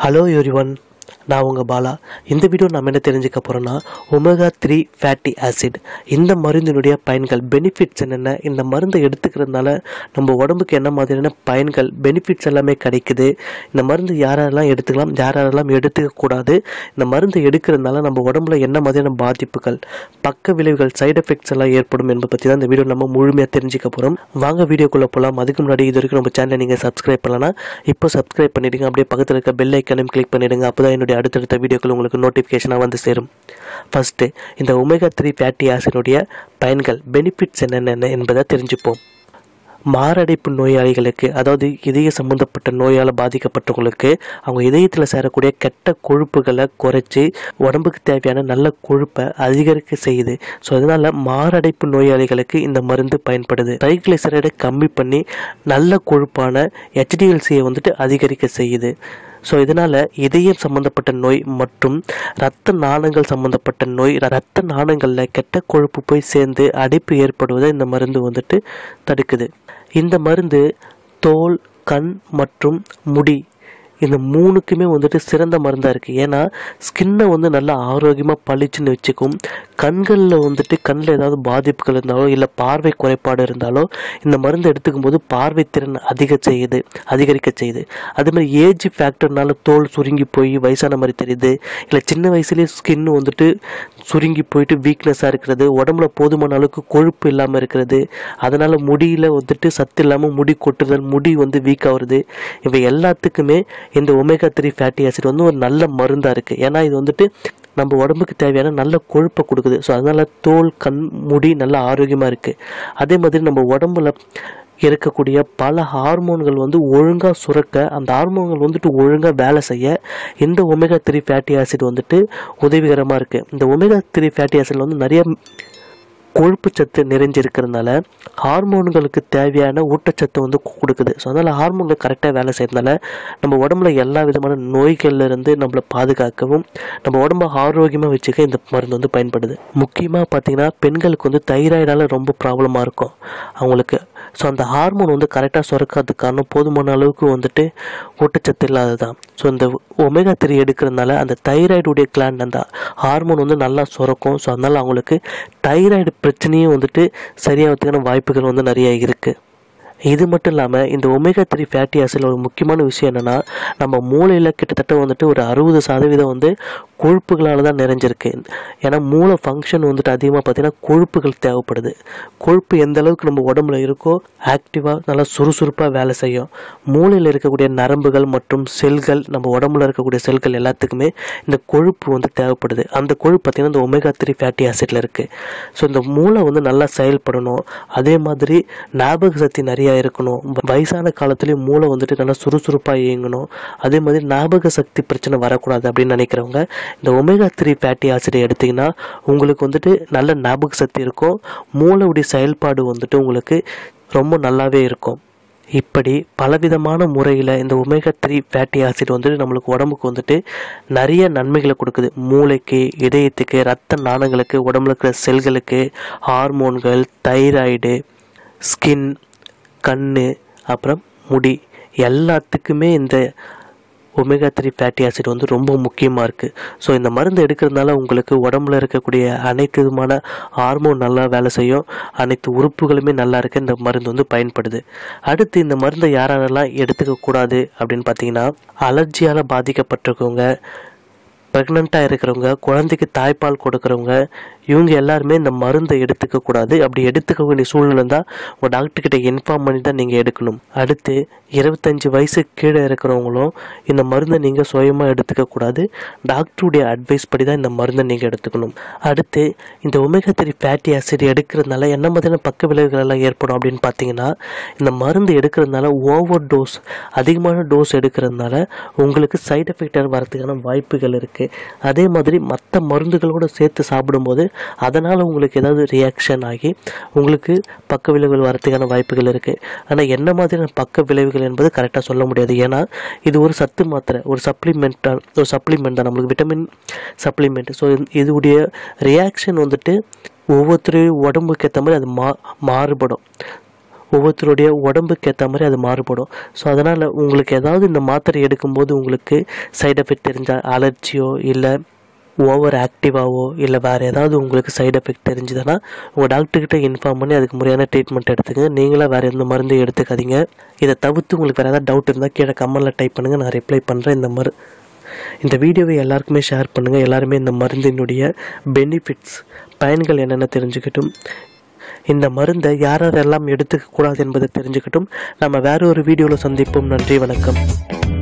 hello everyone நான் உங்கள் பாலா இந்த வீடியோ நம்ம என்ன தெரிஞ்சுக்க போகிறோன்னா ஒமேகா த்ரீ ஃபேட்டி ஆசிட் இந்த மருந்தினுடைய பயன்கள் பெனிஃபிட்ஸ் என்னென்ன இந்த மருந்தை எடுத்துக்கிறதுனால நம்ம உடம்புக்கு என்ன மாதிரியான பயன்கள் பெனிஃபிட்ஸ் எல்லாமே கிடைக்குது இந்த மருந்து யாரெல்லாம் எடுத்துக்கலாம் யாரெல்லாம் எடுத்துக்கக்கூடாது இந்த மருந்து எடுக்கிறதுனால நம்ம உடம்புல என்ன மாதிரியான பாதிப்புகள் பக்க விளைவுகள் சைடு எஃபெக்ட்ஸ் எல்லாம் ஏற்படும் என்பதை பற்றி தான் இந்த வீடியோ நம்ம முழுமையாக தெரிஞ்சுக்க போகிறோம் வாங்க வீடியோக்குள்ளே போகலாம் அதுக்கு முன்னாடி இது வரைக்கும் நம்ம சேனலை நீங்கள் சப்ஸ்கிரைப் பண்ணலன்னா இப்போ சப்ஸ்கிரைப் பண்ணிடுங்க அப்படியே பக்கத்தில் இருக்க பெல் ஐக்கனையும் கிளிக் பண்ணிடுங்க அப்போ தான் என்னுடைய அடுத்தடுத்த வீடியோக்கள் உங்களுக்கு நோட்டிஃபிகேஷனாக வந்து சேரும் ஃபஸ்ட்டு இந்த ஒமேகா த்ரீ ஃபேட்டி ஆசினுடைய பயன்கள் பெனிஃபிட்ஸ் என்னென்ன என்பதை தெரிஞ்சுப்போம் மாரடைப்பு நோயாளிகளுக்கு அதாவது இதய சம்பந்தப்பட்ட நோயால் பாதிக்கப்பட்டவங்களுக்கு அவங்க இதயத்தில் சேரக்கூடிய கெட்ட கொழுப்புகளை குறைச்சி உடம்புக்கு தேவையான நல்ல கொழுப்பை அதிகரிக்க செய்யுது ஸோ அதனால மாரடைப்பு நோயாளிகளுக்கு இந்த மருந்து பயன்படுது ட்ரைகிளிசரைடை கம்மி பண்ணி நல்ல கொழுப்பான ஹெச்டிஎல்சியை வந்துட்டு அதிகரிக்க செய்யுது ஸோ இதனால் இதயம் சம்பந்தப்பட்ட நோய் மற்றும் இரத்த நாளங்கள் சம்பந்தப்பட்ட நோய் இரத்த நாளங்களில் கெட்ட கொழுப்பு போய் சேர்ந்து அடைப்பு ஏற்படுவதை இந்த மருந்து வந்துட்டு தடுக்குது இந்த மருந்து தோல் கண் மற்றும் முடி இந்த மூணுக்குமே வந்துட்டு சிறந்த மருந்தாக இருக்குது ஏன்னா ஸ்கின்னை வந்து நல்லா ஆரோக்கியமாக பளிச்சுன்னு வச்சுக்கும் கண்களில் வந்துட்டு கண்ணில் ஏதாவது பாதிப்புகள் இருந்தாலோ இல்லை பார்வை குறைபாடு இருந்தாலோ இந்த மருந்து எடுத்துக்கும் போது பார்வை திறன் அதிக செய்யுது அதிகரிக்க செய்யுது அதே மாதிரி ஏஜ் ஃபேக்டர்னால தோல் சுருங்கி போய் வயசான மாதிரி தெரியுது இல்லை சின்ன வயசுலேயே ஸ்கின் வந்துட்டு சுருங்கி போயிட்டு வீக்னஸாக இருக்கிறது உடம்புல போதுமான அளவுக்கு கொழுப்பு இல்லாமல் இருக்கிறது அதனால் முடியில் வந்துட்டு சத்து இல்லாமல் முடி கொட்டுதல் முடி வந்து வீக் ஆகுறது இவை எல்லாத்துக்குமே இந்த ஒமேகா த்ரீ ஃபேட்டி ஆசிட் வந்து ஒரு நல்ல மருந்தாக இருக்குது ஏன்னா இது வந்துட்டு நம்ம உடம்புக்கு தேவையான நல்ல கொழுப்பை கொடுக்குது ஸோ அதனால் தோல் கண் முடி நல்ல ஆரோக்கியமாக இருக்குது அதே மாதிரி நம்ம உடம்புல இருக்கக்கூடிய பல ஹார்மோன்கள் வந்து ஒழுங்காக சுரக்க அந்த ஹார்மோன்கள் வந்துட்டு ஒழுங்காக வேலை செய்ய இந்த ஒமேகா த்ரீ ஃபேட்டி ஆசிட் வந்துட்டு உதவிகரமாக இருக்குது இந்த ஒமேகா த்ரீ ஃபேட்டி ஆசிட்ல வந்து நிறைய கொழுப்பு சத்து நிறைஞ்சிருக்கிறதுனால ஹார்மோன்களுக்கு தேவையான ஊட்டச்சத்து வந்து கொடுக்குது ஸோ அதனால் ஹார்மோன்கள் கரெக்டாக வேலை செய்யறதுனால நம்ம உடம்புல எல்லா விதமான நோய்கள்ல இருந்து நம்மளை பாதுகாக்கவும் நம்ம உடம்ப ஆரோக்கியமாக வச்சுக்க இந்த மருந்து வந்து பயன்படுது முக்கியமாக பார்த்தீங்கன்னா பெண்களுக்கு வந்து தைராய்டால் ரொம்ப ப்ராப்ளமாக இருக்கும் அவங்களுக்கு ஸோ அந்த ஹார்மோன் வந்து கரெக்டாக சுரக்காததுக்கு காரணம் போதுமான அளவுக்கு வந்துட்டு ஊட்டச்சத்து இல்லாததான் ஸோ இந்த ஒமேகா த்ரீ எடுக்கிறதுனால அந்த தைராய்டுடைய கிளாண்ட் அந்த ஹார்மோன் வந்து நல்லா சுரக்கும் ஸோ அதனால் அவங்களுக்கு தைராய்டு பிரச்சனையும் வந்துட்டு சரியாகிறதுக்கான வாய்ப்புகள் வந்து நிறைய இருக்குது இது மட்டும் இல்லாமல் இந்த ஒமேகா த்ரீ ஃபேட்டி ஆசிடில் ஒரு முக்கியமான விஷயம் என்னென்னா நம்ம மூளையில் கிட்டத்தட்ட வந்துட்டு ஒரு அறுபது சதவீதம் வந்து கொழுப்புகளால் தான் நிறைஞ்சிருக்கு ஏன்னா மூளை ஃபங்க்ஷன் வந்துட்டு அதிகமாக பார்த்தீங்கன்னா கொழுப்புகள் தேவைப்படுது கொழுப்பு எந்த அளவுக்கு நம்ம உடம்புல இருக்கோ ஆக்டிவாக நல்லா சுறுசுறுப்பாக வேலை செய்யும் மூளையில் இருக்கக்கூடிய நரம்புகள் மற்றும் செல்கள் நம்ம உடம்புல இருக்கக்கூடிய செல்கள் எல்லாத்துக்குமே இந்த கொழுப்பு வந்து தேவைப்படுது அந்த கொழுப்பு பார்த்திங்கன்னா இந்த ஒமேகா த்ரீ ஃபேட்டி ஆசிடில் இருக்குது ஸோ இந்த மூளை வந்து நல்லா செயல்படணும் அதே மாதிரி ஞாபக சக்தி நிறையா இருக்கணும் வயசான காலத்துலேயும் மூளை வந்துட்டு நல்லா சுறுசுறுப்பாக இயங்கணும் அதே மாதிரி ஞாபக சக்தி பிரச்சனை வரக்கூடாது அப்படின்னு நினைக்கிறவங்க இந்த ஒமேகா த்ரீ ஃபேட்டி ஆசிடை எடுத்திங்கன்னா உங்களுக்கு வந்துட்டு நல்ல ஞாபக சக்தி இருக்கும் மூளையுடைய செயல்பாடு வந்துட்டு உங்களுக்கு ரொம்ப நல்லாவே இருக்கும் இப்படி பலவிதமான முறையில் இந்த ஒமேகா த்ரீ ஃபேட்டி ஆசிட் வந்துட்டு நம்மளுக்கு உடம்புக்கு வந்துட்டு நிறைய நன்மைகளை கொடுக்குது மூளைக்கு இதயத்துக்கு ரத்த நாணங்களுக்கு உடம்புல இருக்கிற செல்களுக்கு ஹார்மோன்கள் தைராய்டு ஸ்கின் கண் அப்புறம் முடி எல்லாத்துக்குமே இந்த ஒமேகா த்ரீ ஃபேட்டி ஆசிட் வந்து ரொம்ப முக்கியமாக இருக்குது ஸோ இந்த மருந்து எடுக்கிறதுனால உங்களுக்கு உடம்புல இருக்கக்கூடிய அனைத்து விதமான ஹார்மோன் நல்லா வேலை செய்யும் அனைத்து உறுப்புகளுமே நல்லா இருக்க இந்த மருந்து வந்து பயன்படுது அடுத்து இந்த மருந்தை யாரெல்லாம் எடுத்துக்க கூடாது அப்படின்னு பார்த்தீங்கன்னா அலர்ஜியால் பாதிக்கப்பட்டிருக்கவங்க ப்ரெக்னெண்ட்டாக இருக்கிறவங்க குழந்தைக்கு தாய்ப்பால் கொடுக்குறவங்க இவங்க எல்லாருமே இந்த மருந்தை எடுத்துக்க கூடாது அப்படி எடுத்துக்க வேண்டிய சூழ்நிலை இருந்தால் உங்கள் டாக்டர்கிட்ட இன்ஃபார்ம் பண்ணி தான் நீங்கள் எடுக்கணும் அடுத்து இருபத்தஞ்சி வயசு கீழே இருக்கிறவங்களும் இந்த மருந்தை நீங்கள் சுயமாக எடுத்துக்க கூடாது டாக்டருடைய அட்வைஸ் படி தான் இந்த மருந்தை நீங்கள் எடுத்துக்கணும் அடுத்து இந்த ஒமேகா த்ரீ ஃபேட்டி ஆசிட் எடுக்கிறதுனால என்ன மாதிரியான பக்க விளைவுகள் எல்லாம் ஏற்படும் அப்படின்னு பார்த்தீங்கன்னா இந்த மருந்து எடுக்கிறதுனால ஓவர் டோஸ் அதிகமான டோஸ் எடுக்கிறதுனால உங்களுக்கு சைடு எஃபெக்ட் வரதுக்கான வாய்ப்புகள் இருக்குது அதே மாதிரி மற்ற மருந்துகளோடு சேர்த்து சாப்பிடும்போது அதனால் உங்களுக்கு ஏதாவது ரியாக்ஷன் ஆகி உங்களுக்கு பக்க விளைவுகள் வரதுக்கான வாய்ப்புகள் இருக்குது ஆனால் என்ன மாதிரியான பக்க விளைவுகள் என்பது கரெக்டாக சொல்ல முடியாது ஏன்னா இது ஒரு சத்து மாத்திரை ஒரு சப்ளிமெண்ட்டாக ஒரு சப்ளிமெண்ட் தான் நம்மளுக்கு விட்டமின் சப்ளிமெண்ட் ஸோ இதுடைய ரியாக்ஷன் வந்துட்டு ஒவ்வொருத்தரையும் உடம்புக்கு ஏற்ற மாதிரி அது மா மாறுபடும் ஒவ்வொருத்தருடைய உடம்புக்கு ஏற்ற மாதிரி அது மாறுபடும் ஸோ அதனால் உங்களுக்கு ஏதாவது இந்த மாத்திரை எடுக்கும்போது உங்களுக்கு சைடு எஃபெக்ட் தெரிஞ்சால் அலர்ஜியோ இல்லை ஓவர் ஆக்டிவாவோ இல்லை வேறு ஏதாவது உங்களுக்கு சைடு எஃபெக்ட் தெரிஞ்சுதுன்னா உங்கள் டாக்டர்கிட்ட இன்ஃபார்ம் பண்ணி அதுக்கு முறையான ட்ரீட்மெண்ட் எடுத்துக்கங்க நீங்களாக வேறு எந்த மருந்தும் எடுத்துக்காதீங்க இதை தவிர்த்து உங்களுக்கு வேறு ஏதாவது டவுட் இருந்தால் கீழே கமெண்டில் டைப் பண்ணுங்கள் நான் ரிப்ளை பண்ணுறேன் இந்த மரு இந்த வீடியோவை எல்லாருக்குமே ஷேர் பண்ணுங்கள் எல்லாருமே இந்த மருந்தினுடைய பெனிஃபிட்ஸ் பயன்கள் என்னென்ன தெரிஞ்சுக்கட்டும் இந்த மருந்தை யார் யாரெல்லாம் எடுத்துக்க கூடாது என்பதை தெரிஞ்சுக்கட்டும் நம்ம வேற ஒரு வீடியோவில் சந்திப்போம் நன்றி வணக்கம்